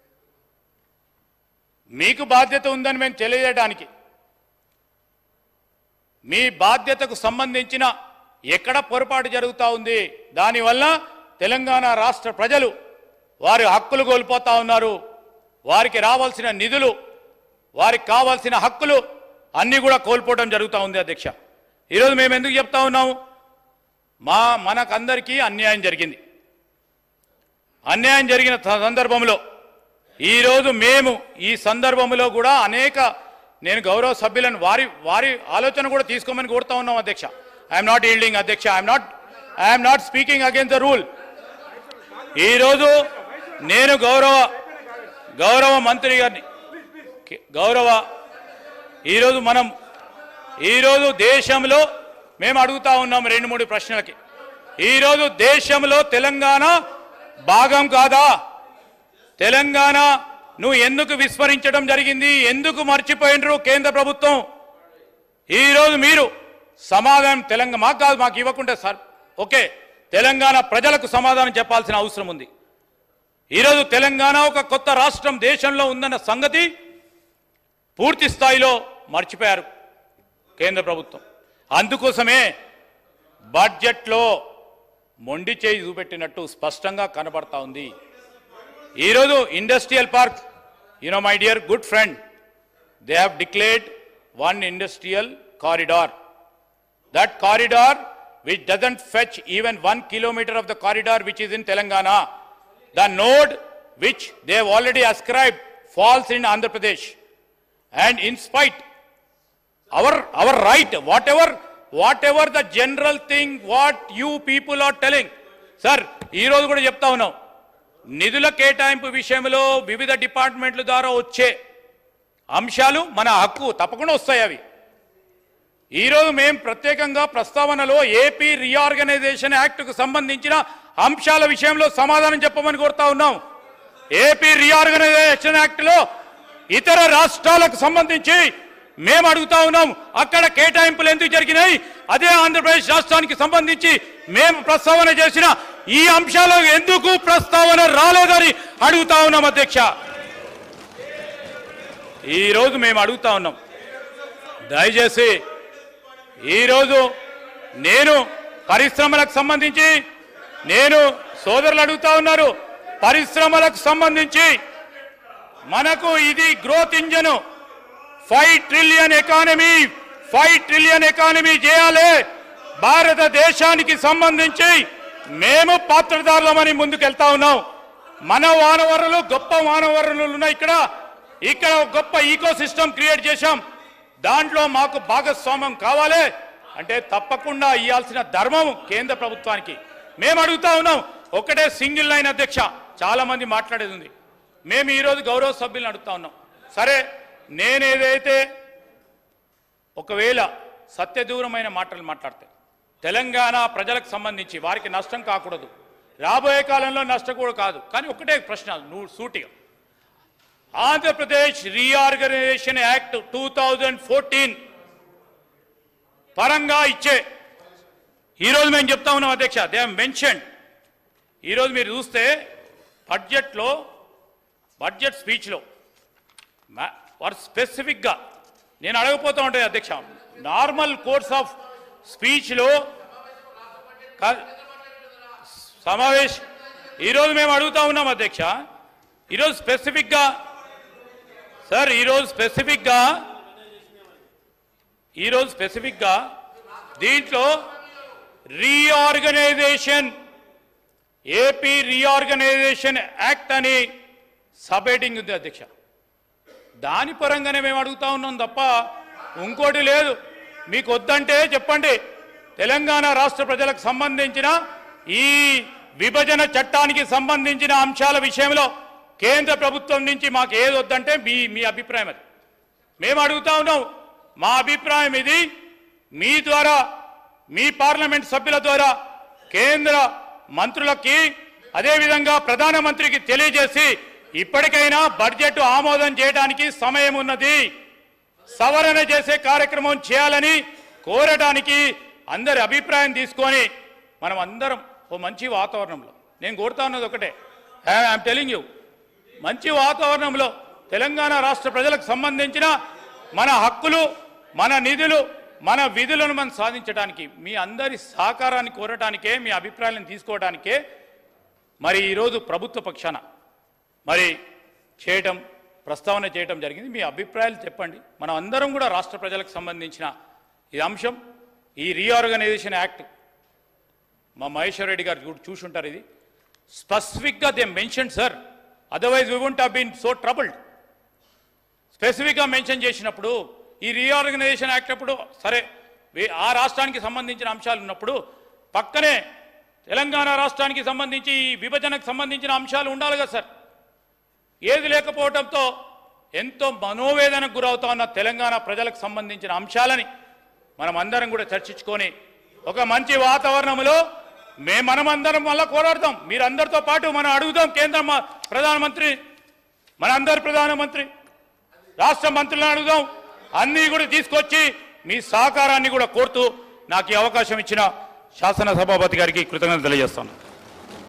మీకు బాధ్యత ఉందని మేము తెలియజేయడానికి మీ బాధ్యతకు సంబంధించిన ఎక్కడ పొరపాటు జరుగుతూ ఉంది దానివల్ల తెలంగాణ రాష్ట్ర ప్రజలు వారి హక్కులు కోల్పోతా ఉన్నారు వారికి రావాల్సిన నిధులు వారికి కావాల్సిన హక్కులు అన్నీ కూడా కోల్పోవడం జరుగుతూ ఉంది అధ్యక్ష ఈరోజు మేము ఎందుకు చెప్తా ఉన్నాము మా మనకందరికీ అన్యాయం జరిగింది అన్యాయం జరిగిన స- సందర్భంలో ఈరోజు మేము ఈ సందర్భంలో కూడా అనేక నేను గౌరవ సభ్యులను వారి వారి ఆలోచన కూడా తీసుకోమని కోరుతా ఉన్నాం అధ్యక్ష ఐఎమ్ నాట్ ఈల్డింగ్ అధ్యక్ష I'm not I'm not speaking against the rule ఈరోజు నేను గౌరవ గౌరవ మంత్రి గారిని కి- గౌరవ ఈరోజు మనం ఈరోజు దేశంలో మేము అడుగుతా ఉన్నాం రెండు మూడు ప్రశ్నలకి ఈరోజు దేశంలో తెలంగాణ భాగం కాదా తెలంగాణ నువ్వు ఎందుకు విస్మరించడం జరిగింది ఎందుకు మర్చిపోయినరు కేంద్ర ప్రభుత్వం ఈరోజు మీరు సమాధానం తెలంగాణ మాకు కాదు మాకు ఇవ్వకుంటే సార్ ఓకే తెలంగాణ ప్రజలకు సమాధానం చెప్పాల్సిన అవసరం ఉంది ఈరోజు తెలంగాణ ఒక కొత్త రాష్ట్రం దేశంలో ఉందన్న సంగతి పూర్తి స్థాయిలో మర్చిపోయారు కేంద్ర ప్రభుత్వం అందుకోసమే బడ్జెట్లో మొండి చేయి చూపెట్టినట్టు స్పష్టంగా కనబడతా ఉంది ఈరోజు industrial park you know my dear good friend they have declared one industrial corridor that corridor which doesn't fetch even one kilometer of the corridor which is in Telangana, the node which they have already ascribed falls in Andhra Pradesh. And in spite, our, our right, whatever, whatever the general thing, what you people are telling, sir ఈ రోజు కూడా చెప్తా ఉన్నాం నిధుల కేటాయింపు విషయంలో వివిధ డిపార్ట్మెంట్ల ద్వారా వచ్చే అంశాలు మన హక్కు తప్పకుండా వస్తాయి అవి ఈరోజు మేము ప్రత్యేకంగా ప్రస్తావనలో ఏపీ రీఆర్గనైజేషన్ యాక్ట్కు సంబంధించిన అంశాల విషయంలో సమాధానం చెప్పమని కోరుతా ఉన్నాం ఏపీ రీఆర్గనైజేషన్ యాక్ట్లో ఇతర రాష్ట్రాలకు సంబంధించి మేము అడుగుతా ఉన్నాం అక్కడ కేటాయింపులు ఎందుకు జరిగినాయి అదే ఆంధ్రప్రదేశ్ రాష్ట్రానికి సంబంధించి మేము ప్రస్తావన చేసిన ఈ అంశాలు ఎందుకు ప్రస్తావన రాలేదని అడుగుతా ఉన్నాం అధ్యక్ష ఈరోజు మేము అడుగుతా ఉన్నాం దయచేసి ఈరోజు నేను పరిశ్రమలకు సంబంధించి నేను సోదరులు అడుగుతా ఉన్నారు పరిశ్రమలకు సంబంధించి మనకు ఇది growth engine five trillion economy five trillion economy చేయాలి భారతదేశానికి సంబంధించి మేము పాత్రదారులమని ముందుకెళ్తా ఉన్నాం మన వానవరులు గొప్ప వానవరులు ఉన్నాయి ఇక్కడ ఇక్కడ ఒక గొప్ప ఈకో సిస్టమ్ క్రియేట్ చేశాం దాంట్లో మాకు భాగస్వామ్యం కావాలి అంటే తప్పకుండా ఇవ్వాల్సిన ధర్మం కేంద్ర ప్రభుత్వానికి మేము అడుగుతా ఉన్నాం ఒకటే సింగిల్ లైన్ అధ్యక్ష చాలా మంది మాట్లాడేది ఉంది మేము ఈరోజు గౌరవ సభ్యులను అడుగుతా ఉన్నాం సరే నేనేదైతే ఒకవేళ సత్యదూరమైన మాటలు మాట్లాడితే తెలంగాణ ప్రజలకు సంబంధించి వారికి నష్టం కాకూడదు రాబోయే కాలంలో నష్టం కూడా కాదు కానీ ఒకటే ప్రశ్న నువ్వు సూటిగా Andhra Pradesh reorganisation act two thousand fourteen పరంగా ఇచ్చే ఈరోజు మేము చెప్తా ఉన్నాం అధ్యక్ష దే మెన్షన్ ఈరోజు మీరు చూస్తే బడ్జెట్లో బడ్జెట్ స్పీచ్లో మా- వారు స్పెసిఫిక్గా నేను అడగపోతూ ఉంటాను అధ్యక్ష నార్మల్ కోర్స్ ఆఫ్ స్పీచ్లో కా- సమావేశ్ ఈరోజు మేము అడుగుతా ఉన్నాం అధ్యక్ష ఈరోజు స్పెసిఫిక్గా సార్ ఈరోజు స్పెసిఫిక్గా ఈరోజు స్పెసిఫిక్గా దీంట్లో రీఆర్గనైజేషన్ ఏపీ రీఆర్గనైజేషన్ యాక్ట్ అని సబ్ హెడింగ్ ఉంది అధ్యక్ష దాని పరంగానే మేము అడుగుతా ఉన్నాం తప్ప ఇంకోటి లేదు మీకు వద్దంటే చెప్పండి తెలంగాణ రాష్ట్ర ప్రజలకు సంబంధించిన ఈ విభజన చట్టానికి సంబంధించిన అంశాల విషయంలో కేంద్ర ప్రభుత్వం నుంచి మాకు ఏది వద్దంటే మీ మీ అభిప్రాయం అది మేము అడుగుతా ఉన్నాం మా అభిప్రాయం ఇది మీ ద్వారా మీ పార్లమెంట్ సభ్యుల ద్వారా కేంద్ర మంత్రులకి అదేవిధంగా ప్రధానమంత్రికి తెలియజేసి ఇప్పటికైనా బడ్జెట్ ఆమోదం చేయడానికి సమయం ఉన్నది సవరణ చేసే కార్యక్రమం చేయాలని కోరడానికి అందరి అభిప్రాయం తీసుకొని మనం అందరం ఓ మంచి వాతావరణంలో నేను కోరుతా ఉన్నది ఒకటే ఐఎమ్ టెలింగ్ యూ మంచి వాతావరణంలో తెలంగాణ రాష్ట్ర ప్రజలకు సంబంధించిన మన హక్కులు మన నిధులు మన విధులను మనం సాధించడానికి మీ అందరి సహకారాన్ని కోరటానికే మీ అభిప్రాయాలను తీసుకోవడానికే మరి ఈరోజు ప్రభుత్వ పక్షాన మరి చేయటం ప్రస్తావన చేయటం జరిగింది మీ అభిప్రాయాలు చెప్పండి మనం అందరం కూడా రాష్ట్ర ప్రజలకు సంబంధించిన ఈ అంశం ఈ రీఆర్గనైజేషన్ యాక్ట్ మా మహేశ్వర్ రెడ్డి గారు చూ- చూసుంటారు ఇది స్పెసిఫిక్గా they mention sir otherwise we won't been so troubled స్పెసిఫిక్గా మెన్షన్ చేసినప్పుడు ఈ రీఆర్గనైజేషన్ యాక్ట్ అప్పుడు సరే వే- ఆ రాష్ట్రానికి సంబంధించిన అంశాలు ఉన్నప్పుడు పక్కనే తెలంగాణ రాష్ట్రానికి సంబంధించి ఈ విభజనకు సంబంధించిన అంశాలు ఉండాలి కదా సార్ ఏది లేకపోవడంతో ఎంతో మనోవేదనకు గురవుతా ఉన్న తెలంగాణ ప్రజలకు సంబంధించిన అంశాలని మనం అందరం కూడా చర్చించుకొని ఒక మంచి వాతావరణంలో మే మనమందరం మళ్ళా పోరాడతాం మీరందరితో పాటు మనం అడుగుదాం కేంద్ర మ- ప్రధానమంత్రి మన అందరి ప్రధానమంత్రి రాష్ట్ర మంత్రులను అడుగుదాం అన్నీ కూడా తీసుకొచ్చి మీ సహకారాన్ని కూడా కోరుతూ నాకు ఈ అవకాశం ఇచ్చిన శాసన సభాపతి గారికి కృతజ్ఞతలు తెలియజేస్తాను